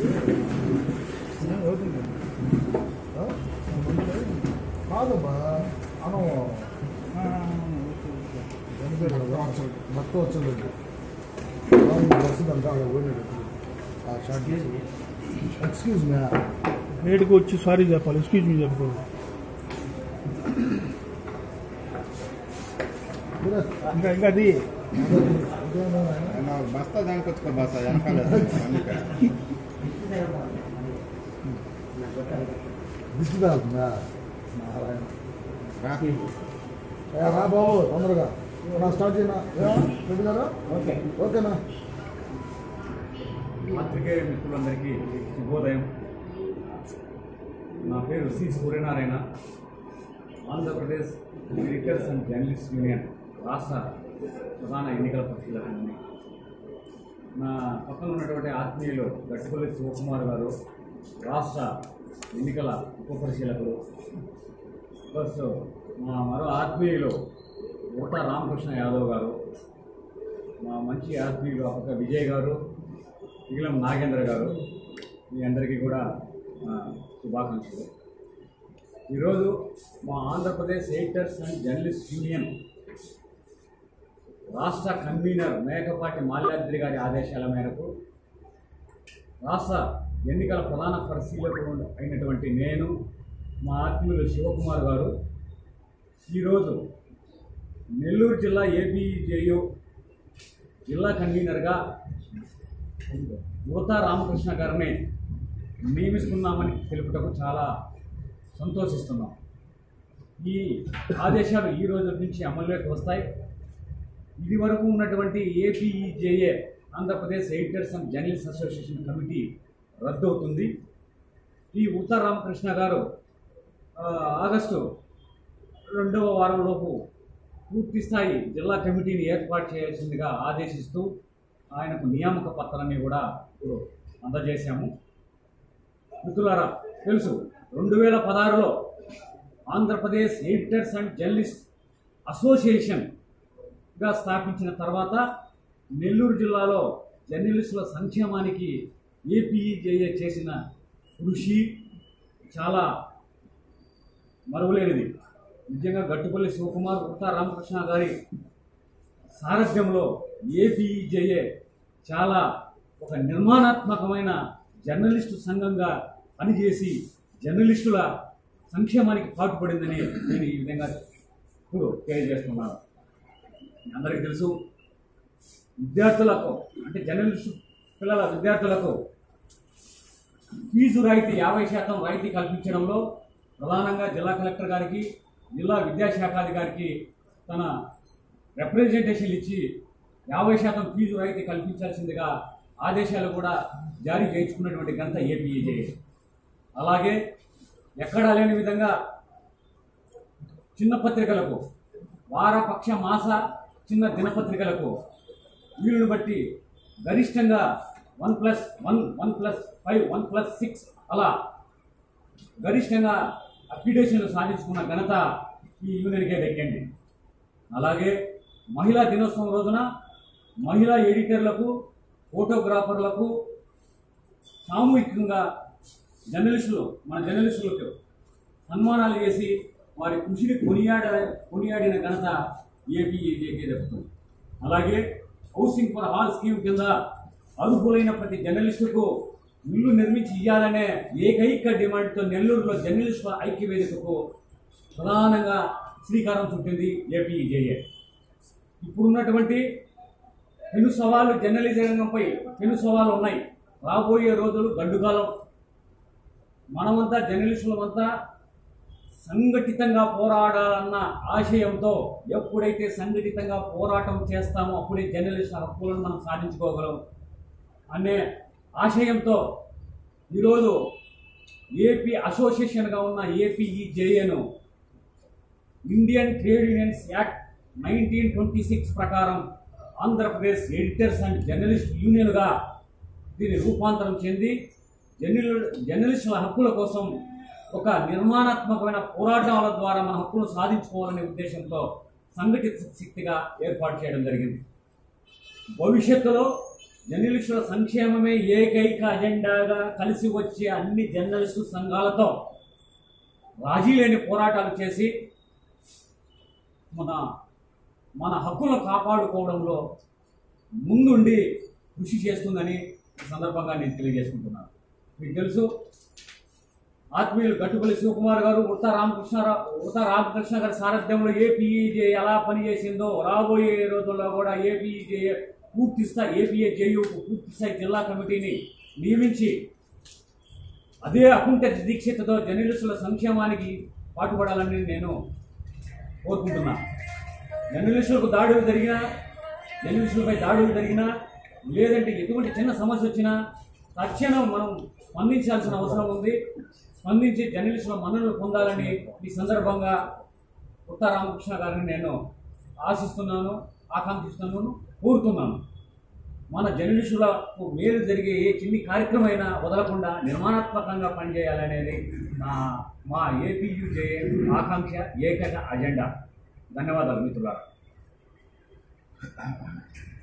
కాదమ్మా అనం మొత్తం వచ్చింది వస్తుందంట అక్కడ పోయినాడు ఎక్స్క్యూజ్ మీ బయటకు వచ్చి సారీ చెప్పాలి ఎక్స్క్యూజ్ మీ చెప్పకూడదు ఇంకా ఇంకా అది బస్తా దానికి వచ్చుకో బస్తా వెనకాల అందుకే. దిష్టి తాగుతుందా నారాయణ రా. ఏ, రా బాబు తొందరగా నా స్టార్ట్ చేయనా రెడ్డి గారు ఓకే ఓకేనా పాత్రికేయ మిత్రులందరికీ శుభోదయం నా పేరు C Suryanarayana Andhra Pradesh editors and journalist union రాష్ట్ర ప్రధాన ఎన్నికల పరిశీలకుడిని నా పక్కన ఉన్నటువంటి ఆత్మీయులు గట్టుపల్లి శివకుమార్ గారు రాష్ట్ర ఎన్నికల ఉప పరిశీలకులు ప్లస్ మా మరో ఆత్మీయులు ఊట రామకృష్ణ యాదవ్ గారు మా మంచి ఆత్మీయులు ఒక విజయ్ గారు మిగిలిన నాగేంద్ర గారు మీ అందరికీ కూడా నా శుభాకాంక్షలు ఈరోజు మా Andhra Pradesh editors and journalist union రాష్ట్ర కన్వీనర్ మేకపాటి మాల్యాద్రి గారి ఆదేశాల మేరకు రాష్ట్ర ఎన్నికల ప్రధాన పరిశీలకుడు అయినటువంటి నేను మా ఆత్మీయులు శివకుమార్ గారు ఈరోజు నెల్లూరు జిల్లా ఏబీజేయు జిల్లా కన్వీనర్గా యువత రామకృష్ణ గారిని నియమిస్తున్నామని తెలుపుటకు చాలా సంతోషిస్తున్నాం ఈ ఆదేశాలు ఈ రోజు నుంచి అమల్లోకి వస్తాయి ఇది వరకు ఉన్నటువంటి APEJA Andhra Pradesh editors and journalist association committee రద్దు అవుతుంది ఈ ఉత్తర రామకృష్ణ గారు ఆ, ఆగస్టు రెండవ వారంలోపు పూర్తి స్థాయి జిల్లా కమిటీని ఏర్పాటు చేయాల్సిందిగా ఆదేశిస్తూ ఆయనకు నియామక పత్రాన్ని కూడా ఇప్పుడు అందజేశాము మిత్రులారా తెలుసు రెండు వేల పదహారులో ఆంధ్రప్రదేశ్ ఎడిటర్స్ అండ్ జర్నలిస్ట్ అసోసియేషన్గా స్థాపించిన తర్వాత నెల్లూరు జిల్లాలో జర్నలిస్టుల సంక్షేమానికి ఏపీఈజేఏ చేసిన కృషి చాలా మరువలేనిది నిజంగా గట్టుపల్లి శివకుమార్ ఉత్తా రామకృష్ణ గారి సారథ్యంలో ఏపీజేఏ చాలా ఒక నిర్మాణాత్మకమైన జర్నలిస్టు సంఘంగా పనిచేసి జర్నలిస్టుల సంక్షేమానికి పాటుపడిందని నేను ఈ విధంగా ఇప్పుడు తెలియజేస్తున్నాను మీ అందరికీ తెలుసు విద్యార్థులకు అంటే జర్నలిస్టు పిల్లల విద్యార్థులకు ఫీజు రాయితీ యాభై శాతం రాయితీ కల్పించడంలో ప్రధానంగా జిల్లా కలెక్టర్ గారికి జిల్లా విద్యాశాఖాధికారికి తన రిప్రజెంటేషన్ ఇచ్చి యాభై శాతం ఫీజు రాయితీ కల్పించాల్సిందిగా ఆదేశాలు కూడా జారీ చేయించుకున్నటువంటి ఘనత ఏపీఏజే అలాగే ఎక్కడా లేని విధంగా చిన్న పత్రికలకు వారపక్ష మాస చిన్న దినపత్రికలకు వీలును బట్టి గరిష్టంగా one plus one one plus five one plus six అలా గరిష్టంగా అప్లికేషన్లు సాధించుకున్న ఘనత ఈ యూనియన్కే దక్కింది అలాగే మహిళా దినోత్సవం రోజున మహిళా ఎడిటర్లకు ఫోటోగ్రాఫర్లకు సామూహికంగా జర్నలిస్టులు మన జర్నలిస్టులకు సన్మానాలు చేసి వారి కృషిని కొనియాడ కొనియాడిన ఘనత ఏపీఏజేకే దక్కుతుంది అలాగే హౌసింగ్ ఫర్ హాల్ స్కీమ్ కింద అర్హులైన ప్రతి జర్నలిస్టుకు ఇల్లు నిర్మించి ఇవ్వాలనే ఏకైక డిమాండ్తో నెల్లూరులో జర్నలిస్టుల ఐక్య వేదికకు ప్రధానంగా శ్రీకారం చుట్టింది ఏపీజేఏ ఇప్పుడున్నటువంటి పెను సవాళ్ళు జర్నలిజం రంగంపై పెను సవాళ్ళు ఉన్నాయి రాబోయే రోజులు గడ్డుకాలం మనమంతా జర్నలిస్టులమంతా సంఘటితంగా పోరాడాలన్న ఆశయంతో ఎప్పుడైతే సంఘటితంగా పోరాటం చేస్తామో అప్పుడే జర్నలిస్టుల హక్కులను మనం సాధించుకోగలం అనే ఆశయంతో ఈరోజు ఏపీ అసోసియేషన్గా ఉన్న ఏపీఈజేఏను Indian trade unions act nineteen twenty six ప్రకారం ఆంధ్రప్రదేశ్ ఎడిటర్స్ అండ్ జర్నలిస్ట్ యూనియన్గా దీన్ని రూపాంతరం చెంది జర్నల్ జర్నలిస్టుల హక్కుల కోసం ఒక నిర్మాణాత్మకమైన పోరాటాల ద్వారా మన హక్కును సాధించుకోవాలనే ఉద్దేశంతో సంఘటిత శక్తిగా ఏర్పాటు చేయడం జరిగింది భవిష్యత్తులో జర్నలిస్టుల సంక్షేమమే ఏకైక అజెండాగా కలిసి వచ్చే అన్ని జర్నలిస్టు సంఘాలతో రాజీ లేని పోరాటాలు చేసి మన మన హక్కులను కాపాడుకోవడంలో ముందుండి కృషి చేస్తుందని ఈ సందర్భంగా నేను తెలియజేసుకుంటున్నాను మీకు తెలుసు ఆత్మీయులు గట్టుపల్లి శివకుమార్ గారు ఉత్త రామకృష్ణారావు ఉత్త రామకృష్ణ గారి సారథ్యంలో ఏపీఈజే ఎలా పనిచేసిందో రాబోయే రోజుల్లో కూడా ఏపీఈజే పూర్తి స్థాయి ఏపీఏ జేయూకు పూర్తి స్థాయి జిల్లా కమిటీని నియమించి అదే అకుంఠ దీక్షతతో జర్నలిస్టుల సంక్షేమానికి పాటుపడాలని నేను కోరుకుంటున్నా జర్నలిస్టులకు దాడులు జరిగినా జర్నలిస్టులపై దాడులు జరిగినా లేదంటే ఎటువంటి చిన్న సమస్య వచ్చినా తక్షణం మనం స్పందించాల్సిన అవసరం ఉంది స్పందించి జర్నలిస్టుల మన్ననలు పొందాలని ఈ సందర్భంగా ఉత్త రామకృష్ణ గారిని నేను ఆశిస్తున్నాను ఆకాంక్షిస్తున్నాను కోరుతున్నాను మన జర్నలిస్టులకు మేలు జరిగే ఏ చిన్ని కార్యక్రమం అయినా వదలకుండా నిర్మాణాత్మకంగా పనిచేయాలనేది నా మా ఏపీయూజే ఆకాంక్ష ఏకైక అజెండా ధన్యవాదాలు మిత్రులారా